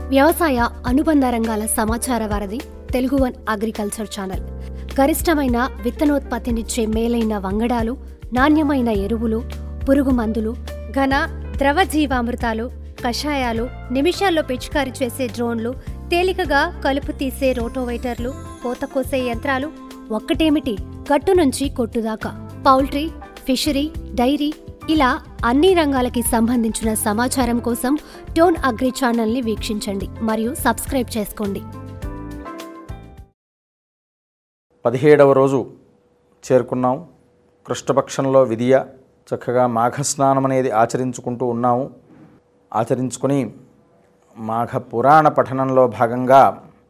వ్యవసాయ అనుబంధ రంగాల సమాచార వారధి తెలుగు వన్ అగ్రికల్చర్ ఛానల్ గరిష్టమైన విత్తనోత్పత్తినిచ్చే మేలైన వంగడాలు నాణ్యమైన ఎరువులు పురుగు మందులు ఘన ద్రవ జీవామృతాలు కషాయాలు నిమిషాల్లో పిచికారీ చేసే డ్రోన్లు తేలికగా కలుపు తీసే రోటోవైటర్లు కోత కోసే యంత్రాలు ఒక్కటేమిటి గట్టు నుంచి కొట్టుదాకా పౌల్ట్రీ ఫిషరీ డైరీ ఇలా అన్ని రంగాలకి సంబంధించిన సమాచారం కోసం టోన్ అగ్రి ఛానల్ని వీక్షించండి మరియు సబ్స్క్రైబ్ చేసుకోండి పదిహేడవ రోజు చేరుకున్నాం కృష్ణపక్షంలో విధియ చక్కగా మాఘస్నానం అనేది ఆచరించుకుంటూ ఉన్నాము ఆచరించుకొని మాఘ పురాణ పఠనంలో భాగంగా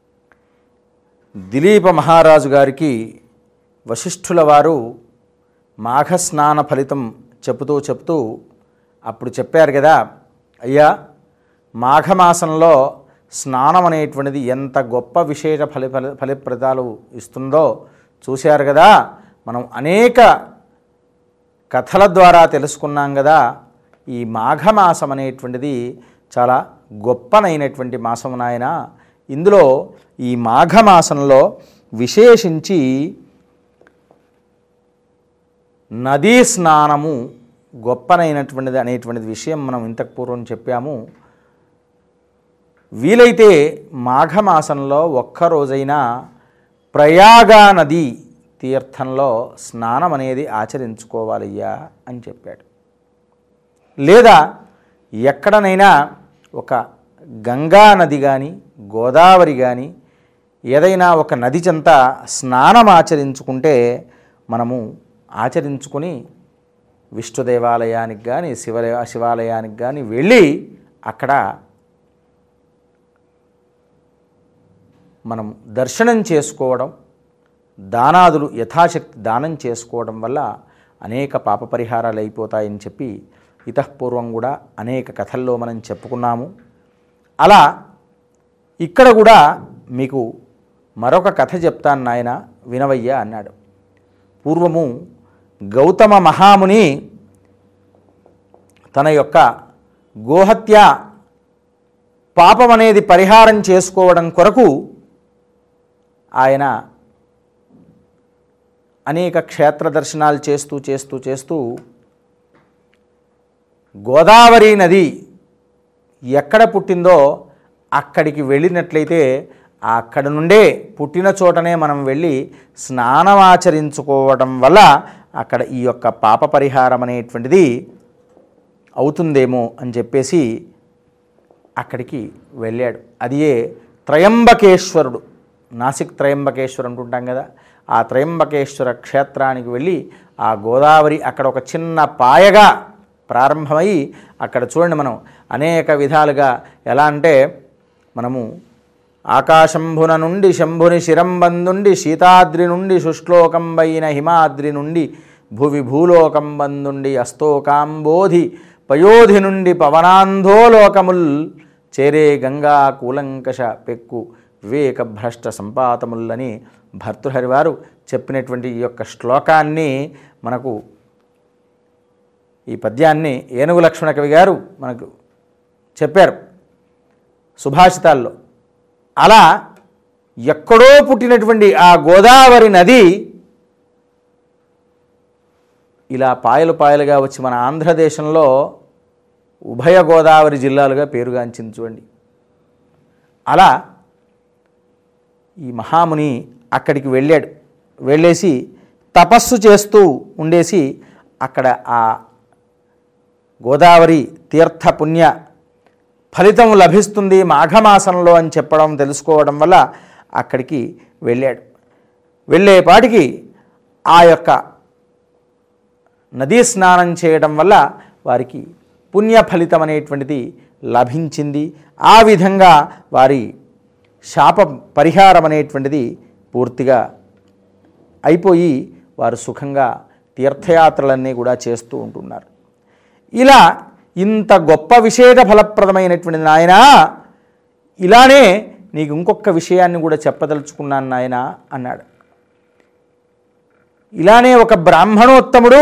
దిలీప మహారాజు గారికి వశిష్ఠుల వారు మాఘస్నాన ఫలితం చెబుతూ చెప్తూ అప్పుడు చెప్పారు కదా అయ్యా మాఘమాసంలో స్నానం అనేటువంటిది ఎంత గొప్ప విశేష ఫలి ఫలి ఫలిప్రదాలు ఇస్తుందో చూశారు కదా మనం అనేక కథల ద్వారా తెలుసుకున్నాం కదా ఈ మాఘమాసం అనేటువంటిది చాలా గొప్పనైనటువంటి మాసం నాయన ఇందులో ఈ మాఘమాసంలో విశేషించి నదీ స్నానము గొప్పనైనటువంటిది అనేటువంటిది విషయం మనం ఇంతకు పూర్వం చెప్పాము వీలైతే మాఘమాసంలో ఒక్కరోజైనా ప్రయాగా నది తీర్థంలో స్నానం అనేది ఆచరించుకోవాలయ్యా అని చెప్పాడు లేదా ఎక్కడనైనా ఒక గంగా నది కానీ గోదావరి కానీ ఏదైనా ఒక నది చెంత స్నానం ఆచరించుకుంటే మనము ఆచరించుకుని విష్ణు దేవాలయానికి కానీ శివ శివాలయానికి కానీ వెళ్ళి అక్కడ మనం దర్శనం చేసుకోవడం దానాదులు యథాశక్తి దానం చేసుకోవడం వల్ల అనేక పాప పరిహారాలు అయిపోతాయని చెప్పి ఇతఃపూర్వం కూడా అనేక కథల్లో మనం చెప్పుకున్నాము అలా ఇక్కడ కూడా మీకు మరొక కథ చెప్తాను నాయన వినవయ్య అన్నాడు పూర్వము గౌతమ మహాముని తన యొక్క గోహత్య పాపం అనేది పరిహారం చేసుకోవడం కొరకు ఆయన అనేక క్షేత్ర దర్శనాలు చేస్తూ చేస్తూ చేస్తూ గోదావరి నది ఎక్కడ పుట్టిందో అక్కడికి వెళ్ళినట్లయితే అక్కడ నుండే పుట్టిన చోటనే మనం వెళ్ళి స్నానమాచరించుకోవడం వల్ల అక్కడ ఈ యొక్క పాప పరిహారం అనేటువంటిది అవుతుందేమో అని చెప్పేసి అక్కడికి వెళ్ళాడు అదియే త్రయంబకేశ్వరుడు నాసిక్ త్రయంబకేశ్వర్ అంటుంటాం కదా ఆ త్రయంబకేశ్వర క్షేత్రానికి వెళ్ళి ఆ గోదావరి అక్కడ ఒక చిన్న పాయగా ప్రారంభమై అక్కడ చూడండి మనం అనేక విధాలుగా ఎలా అంటే మనము ఆకాశంభున నుండి శంభుని శిరంబందుండి శీతాద్రి నుండి శుష్లోకంబైన హిమాద్రి నుండి భువి భూలోకంబందుండి అస్తోకాంబోధి పయోధి నుండి పవనాంధోలోకముల్ చేరే గంగా కూలంకష పెక్కు వివేక భ్రష్ట సంపాతములని భర్తృహరి వారు చెప్పినటువంటి ఈ యొక్క శ్లోకాన్ని మనకు ఈ పద్యాన్ని ఏనుగు లక్ష్మణ కవి గారు మనకు చెప్పారు సుభాషితాల్లో అలా ఎక్కడో పుట్టినటువంటి ఆ గోదావరి నది ఇలా పాయలు పాయలుగా వచ్చి మన ఆంధ్రదేశంలో ఉభయ గోదావరి జిల్లాలుగా పేరుగాంచింది చూడండి అలా ఈ మహాముని అక్కడికి వెళ్ళాడు వెళ్ళేసి తపస్సు చేస్తూ ఉండేసి అక్కడ ఆ గోదావరి తీర్థ పుణ్య ఫలితం లభిస్తుంది మాఘమాసంలో అని చెప్పడం తెలుసుకోవడం వల్ల అక్కడికి వెళ్ళాడు వెళ్ళేపాటికి ఆ యొక్క నదీ స్నానం చేయడం వల్ల వారికి పుణ్య ఫలితం అనేటువంటిది లభించింది ఆ విధంగా వారి శాప పరిహారం అనేటువంటిది పూర్తిగా అయిపోయి వారు సుఖంగా తీర్థయాత్రలన్నీ కూడా చేస్తూ ఉంటున్నారు ఇలా ఇంత గొప్ప విశేష ఫలప్రదమైనటువంటి నాయన ఇలానే నీకు ఇంకొక విషయాన్ని కూడా చెప్పదలుచుకున్నాను నాయన అన్నాడు ఇలానే ఒక బ్రాహ్మణోత్తముడు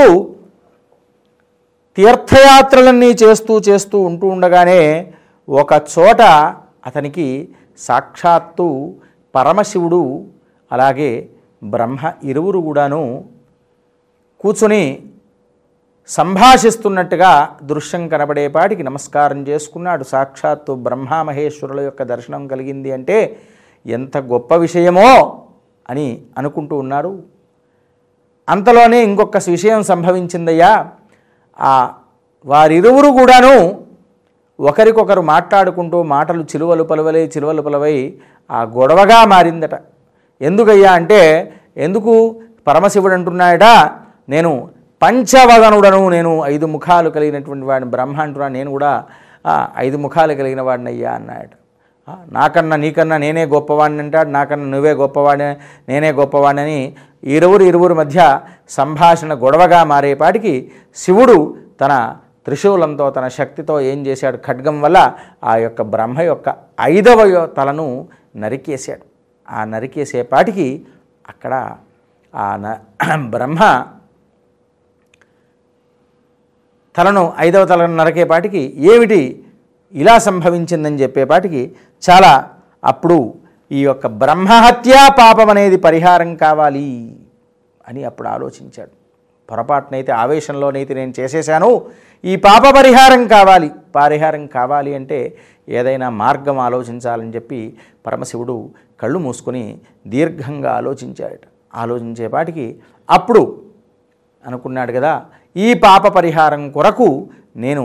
తీర్థయాత్రలన్నీ చేస్తూ చేస్తూ ఉంటూ ఉండగానే ఒక చోట అతనికి సాక్షాత్తు పరమశివుడు అలాగే బ్రహ్మ ఇరువురు కూడాను కూర్చుని సంభాషిస్తున్నట్టుగా దృశ్యం కనబడేపాటికి నమస్కారం చేసుకున్నాడు సాక్షాత్తు బ్రహ్మామహేశ్వరుల యొక్క దర్శనం కలిగింది అంటే ఎంత గొప్ప విషయమో అని అనుకుంటూ ఉన్నాడు అంతలోనే ఇంకొక విషయం సంభవించిందయ్యా ఆ వారిరువురు కూడాను ఒకరికొకరు మాట్లాడుకుంటూ మాటలు చిలువలు పలువలై చిలువలు పలువై ఆ గొడవగా మారిందట ఎందుకయ్యా అంటే ఎందుకు పరమశివుడు అంటున్నాడట నేను పంచవదనుడను నేను ఐదు ముఖాలు కలిగినటువంటి వాడిని బ్రహ్మ అంటున్నా నేను కూడా ఆ, ఐదు ముఖాలు కలిగిన వాడిని అయ్యా అన్నాడు ఆ, నాకన్నా నీకన్నా నేనే గొప్పవాడిని అంటాడు నాకన్నా నువ్వే గొప్పవాడిని నేనే గొప్పవాడిని అని ఇరువురు ఇరువురు మధ్య సంభాషణ గొడవగా మారేపాటికి శివుడు తన త్రిశూలంతో తన శక్తితో ఏం చేశాడు ఖడ్గం వల్ల ఆ యొక్క బ్రహ్మ యొక్క ఐదవ యొ- తలను నరికేశాడు ఆ నరికేసేపాటికి అక్కడ ఆ న బ్రహ్మ తలను ఐదవ తలను నరకేపాటికి ఏమిటి ఇలా సంభవించిందని చెప్పేపాటికి చాలా అప్పుడు ఈ యొక్క బ్రహ్మహత్యా పాపం అనేది పరిహారం కావాలి అని అప్పుడు ఆలోచించాడు పొరపాటునైతే ఆవేశంలోనైతే నేను చేసేశాను ఈ పాప పరిహారం కావాలి పరిహారం కావాలి అంటే ఏదైనా మార్గం ఆలోచించాలని చెప్పి పరమశివుడు కళ్ళు మూసుకొని దీర్ఘంగా ఆలోచించాడట ఆలోచించేపాటికి అప్పుడు అనుకున్నాడు కదా ఈ పాప పరిహారం కొరకు నేను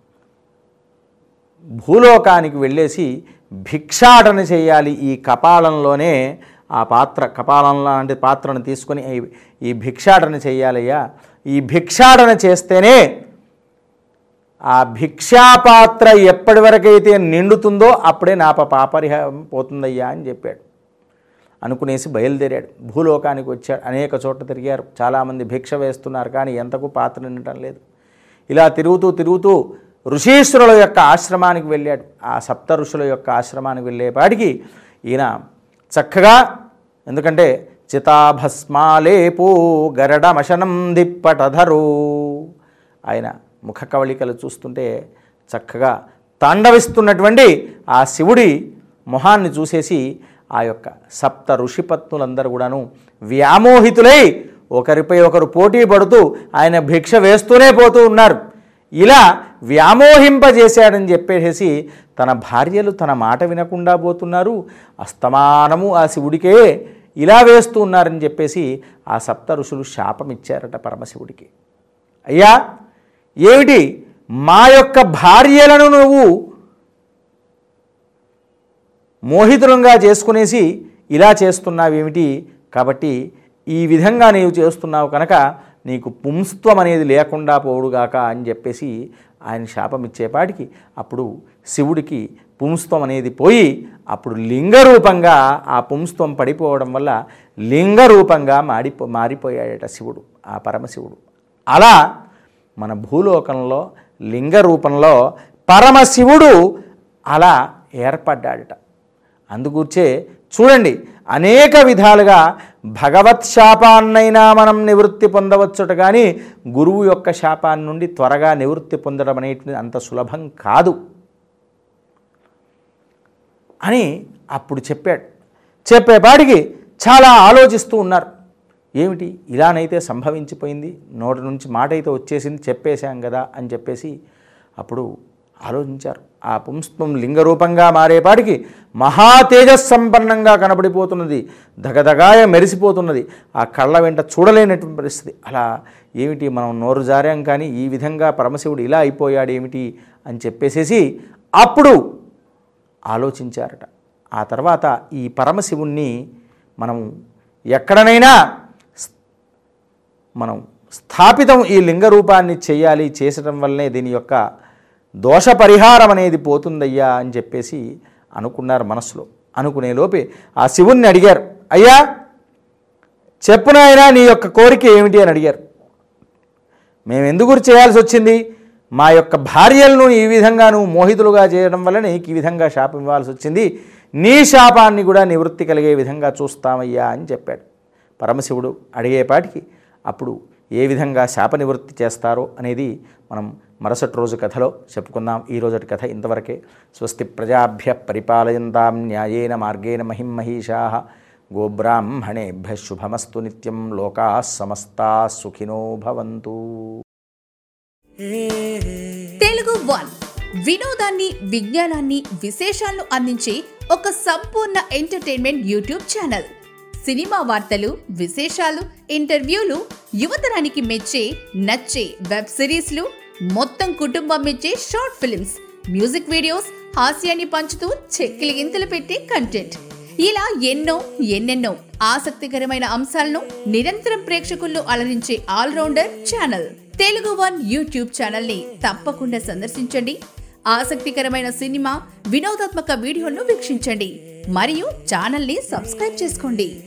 భూలోకానికి వెళ్ళేసి భిక్షాటన చేయాలి ఈ కపాలంలోనే ఆ పాత్ర కపాలం లాంటి పాత్రను తీసుకొని ఈ- ఈ భిక్షాటన చేయాలయ్యా ఈ భిక్షాటన చేస్తేనే ఆ భిక్షాపాత్ర ఎప్పటి వరకైతే నిండుతుందో అప్పుడే నా ప- పాపరిహారం పోతుందయ్యా అని చెప్పాడు అనుకునేసి బయలుదేరాడు భూలోకానికి వచ్చాడు అనేక చోట్ల తిరిగారు చాలామంది భిక్ష వేస్తున్నారు కానీ ఎంతకు పాత్ర నిండటం లేదు ఇలా తిరుగుతూ తిరుగుతూ ఋషీశ్వరుల యొక్క ఆశ్రమానికి వెళ్ళాడు ఆ సప్త ఋషుల యొక్క ఆశ్రమానికి వెళ్ళేపాటికి ఈయన చక్కగా ఎందుకంటే చితాభస్మాలేపో గరడమశనం దిప్పటధరు ఆయన ముఖ కవళికలు చూస్తుంటే చక్కగా తాండవిస్తున్నటువంటి ఆ శివుడి మొహాన్ని చూసేసి ఆ యొక్క సప్త ఋషిపత్నులందరూ కూడాను వ్యామోహితులై ఒకరిపై ఒకరు పోటీ పడుతూ ఆయన భిక్ష వేస్తూనే పోతూ ఉన్నారు ఇలా వ్యామోహింపజేశాడని చెప్పేసి తన భార్యలు తన మాట వినకుండా పోతున్నారు అస్తమానము ఆ శివుడికే ఇలా వేస్తూ ఉన్నారని చెప్పేసి ఆ సప్త ఋషులు శాపం ఇచ్చారట పరమశివుడికి అయ్యా ఏమిటి మా యొక్క భార్యలను నువ్వు మోహితులంగా చేసుకునేసి ఇలా చేస్తున్నావేమిటి కాబట్టి ఈ విధంగా నీవు చేస్తున్నావు కనుక నీకు పుంస్త్వం అనేది లేకుండా పోవుడుగాక అని చెప్పేసి ఆయన శాపం ఇచ్చేపాటికి అప్పుడు శివుడికి పుంస్త్వం అనేది పోయి అప్పుడు లింగరూపంగా ఆ పుంస్త్వం పడిపోవడం వల్ల లింగరూపంగా మాడిపో మారిపోయాడట శివుడు ఆ పరమశివుడు అలా మన భూలోకంలో లింగ రూపంలో పరమశివుడు అలా ఏర్పడ్డాడట అందుకూర్చే చూడండి అనేక విధాలుగా భగవత్ శాపాన్నైనా మనం నివృత్తి పొందవచ్చుట కానీ గురువు యొక్క శాపాన్ని నుండి త్వరగా నివృత్తి పొందడం అనేటువంటిది అంత సులభం కాదు అని అప్పుడు చెప్పాడు చెప్పేపాటికి చాలా ఆలోచిస్తూ ఉన్నారు ఏమిటి ఇలానైతే సంభవించిపోయింది నోటి నుంచి మాట అయితే వచ్చేసింది చెప్పేశాం కదా అని చెప్పేసి అప్పుడు ఆలోచించారు ఆ పుంస్త్వం లింగరూపంగా మారేపాటికి మహా తేజస్సంపన్నంగా కనబడిపోతున్నది దగదగాయ మెరిసిపోతున్నది ఆ కళ్ళ వెంట చూడలేనటువంటి పరిస్థితి అలా ఏమిటి మనం నోరు జారాం కానీ ఈ విధంగా పరమశివుడు ఇలా అయిపోయాడు ఏమిటి అని చెప్పేసేసి అప్పుడు ఆలోచించారట ఆ తర్వాత ఈ పరమశివుణ్ణి మనం ఎక్కడనైనా స్- మనం స్థాపితం ఈ లింగ రూపాన్ని చేయాలి చేసడం వల్లనే దీని యొక్క దోష పరిహారం అనేది పోతుందయ్యా అని చెప్పేసి అనుకున్నారు మనసులో అనుకునే లోపే ఆ శివుణ్ణి అడిగారు అయ్యా చెప్పునైనా నీ యొక్క కోరిక ఏమిటి అని అడిగారు మేము ఎందుకు చేయాల్సి వచ్చింది మా యొక్క భార్యలను ఈ విధంగా నువ్వు మోహితులుగా చేయడం వల్ల నీకు ఈ విధంగా శాపం ఇవ్వాల్సి వచ్చింది నీ శాపాన్ని కూడా నివృత్తి కలిగే విధంగా చూస్తామయ్యా అని చెప్పాడు పరమశివుడు అడిగేపాటికి అప్పుడు ఏ విధంగా శాప నివృత్తి చేస్తారో అనేది మనం మరుసటి రోజు కథలో చెప్పుకుందాం ఈ రోజటి కథ ఇంతవరకే స్వస్తి ప్రజాభ్య పరిపాలయంతాం న్యాయేన మార్గేణ మహిం మహిషా గోబ్రాహ్మణేభ్య శుభమస్తు నిత్యం లోకా సమస్తా సుఖినో భవంతు తెలుగు వన్ వినోదాన్ని విజ్ఞానాన్ని విశేషాలను అందించే ఒక సంపూర్ణ ఎంటర్టైన్మెంట్ యూట్యూబ్ ఛానల్ సినిమా వార్తలు విశేషాలు ఇంటర్వ్యూలు యువతరానికి మెచ్చే నచ్చే వెబ్ సిరీస్లు మొత్తం కుటుంబం మెచ్చే షార్ట్ ఫిల్మ్స్ మ్యూజిక్ వీడియోస్ హాస్యాన్ని పంచుతూ చెక్కిలి గింతలు పెట్టే కంటెంట్ ఇలా ఎన్నో ఎన్నెన్నో ఆసక్తికరమైన అంశాలను నిరంతరం ప్రేక్షకుల్లో అలరించే allrounder channel Telugu one YouTube channel ని తప్పకుండా సందర్శించండి ఆసక్తికరమైన సినిమా వినోదాత్మక వీడియోలను వీక్షించండి మరియు ఛానల్ ని సబ్స్క్రైబ్ చేసుకోండి